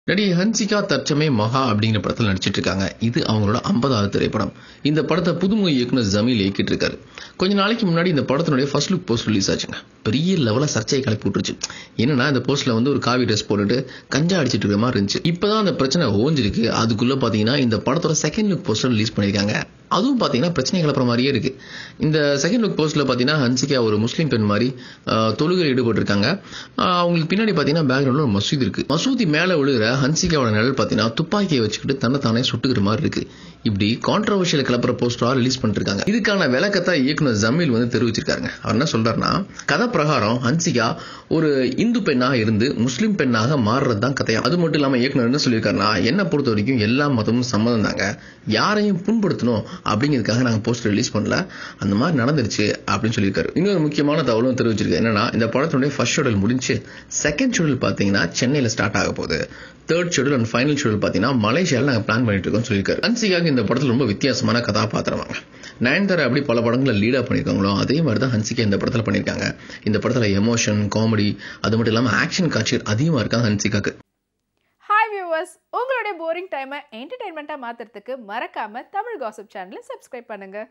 நடிகை ஹன்சிகா தற்சமே மகா அப்படிங்கிற படத்தில் நடிச்சிட்டு இருக்காங்க இது அவங்களோட ஐம்பதாவது திரைப்படம் இந்த படத்தை புதுமுக இயக்குனர் ஜமீல் இயக்கிட்டு இருக்காரு கொஞ்ச நாளைக்கு முன்னாடி இந்த படத்தினுடைய ஃபர்ஸ்ட் லுக் போஸ்ட் ரிலீஸ் ஆச்சுங்க பெரிய லெவலில் சர்ச்சையை கிளப்பி விட்டுருச்சு என்னன்னா இந்த போஸ்ட்ல வந்து ஒரு காவி ட்ரெஸ் போட்டுட்டு கஞ்சா அடிச்சிட்டு இருக்கிற மாதிரி இருந்துச்சு இப்பதான் அந்த பிரச்சனை ஓஞ்சிருக்கு அதுக்குள்ள பாத்தீங்கன்னா இந்த படத்தோட செகண்ட் லுக் போஸ்டர் ரிலீஸ் பண்ணியிருக்காங்க அதுவும் பார்த்தீங்கன்னா பிரச்சனை கிளப்புற மாதிரியே இருக்கு இந்த செகண்ட் லுக் போஸ்ட்ல பார்த்தீங்கன்னா ஹன்சிகா ஒரு முஸ்லீம் பெண் மாதிரி ஆஹ், தொழுகையில் ஈடுபட்டிருக்காங்க ஆஹ், அவங்களுக்கு பின்னாடி பார்த்தீங்கன்னா பேக்ரவுண்ட்ல ஒரு மசூதி இருக்கு மசூதி மேலே விழுகிற ஹன்சிகாவோட நிழல் பார்த்தீங்கன்னா துப்பாக்கியை வச்சுக்கிட்டு தன்னை தானே சுட்டுக்கிற மாதிரி இருக்கு இப்படி கான்ட்ரவர்ஷியல் கிளப்புற போஸ்டரா ரிலீஸ் பண்ணிருக்காங்க இதுக்கான விளக்கத்தை இயக்குனர் ஜமீல் வந்து தெரிவிச்சிருக்காருங்க அவர் என்ன சொல்றாருன்னா கதை பிரகாரம் ஹன்சிகா ஒரு இந்து பெண்ணாக இருந்து முஸ்லீம் பெண்ணாக மாறுறது தான் கதையா அது மட்டும் இல்லாம இயக்குனர் என்ன சொல்லியிருக்காருன்னா என்ன பொறுத்த வரைக்கும் எல்லா மதமும் சம்மதம் தாங்க யாரையும் புண்படுத்தணும் அப்படிங்கிறதுக்காக நாங்கள் போஸ்டர் ரிலீஸ் பண்ணல அந்த மாதிரி நடந்துருச்சு அப்படின்னு சொல்லியிருக்காரு இன்னொரு முக்கியமான தகவலும் தெரிவிச்சிருக்கு என்னன்னா இந்த படத்தினுடைய ஃபர்ஸ்ட் ஷெடியூல் முடிஞ்சு செகண்ட் ஷெடியூல் பார்த்தீங்கன்னா சென்னையில் ஸ்டார்ட் ஆக போகுது third schedule and final schedule பார்த்தீங்கன்னா மலேசியாவில் நாங்கள் பிளான் பண்ணிட்டு இருக்கோம்னு சொல்லியிருக்காரு ஹன்சிகாக்கு இந்த படத்தில் ரொம்ப வித்தியாசமான கதாபாத்திரமாங்க நயன்தாரா எப்படி பல படங்களை லீடாக பண்ணியிருக்காங்களோ அதே மாதிரி தான் ஹன்சிகா இந்த படத்தில் பண்ணியிருக்காங்க இந்த படத்தில் எமோஷன் காமெடி அது மட்டும் இல்லாமல் ஆக்ஷன் காட்சிகள் அதிகமாக இருக்காங்க ஹன்சிகாக்கு ஹாய் வியூவர்ஸ் உங்களுடைய போரிங் டைமை என்டர்டைன்மெண்ட்டாக மாற்றுறதுக்கு மறக்காமல் தமிழ் காசிப் சேனலை சப்ஸ்கிரைப் பண்ணுங்கள்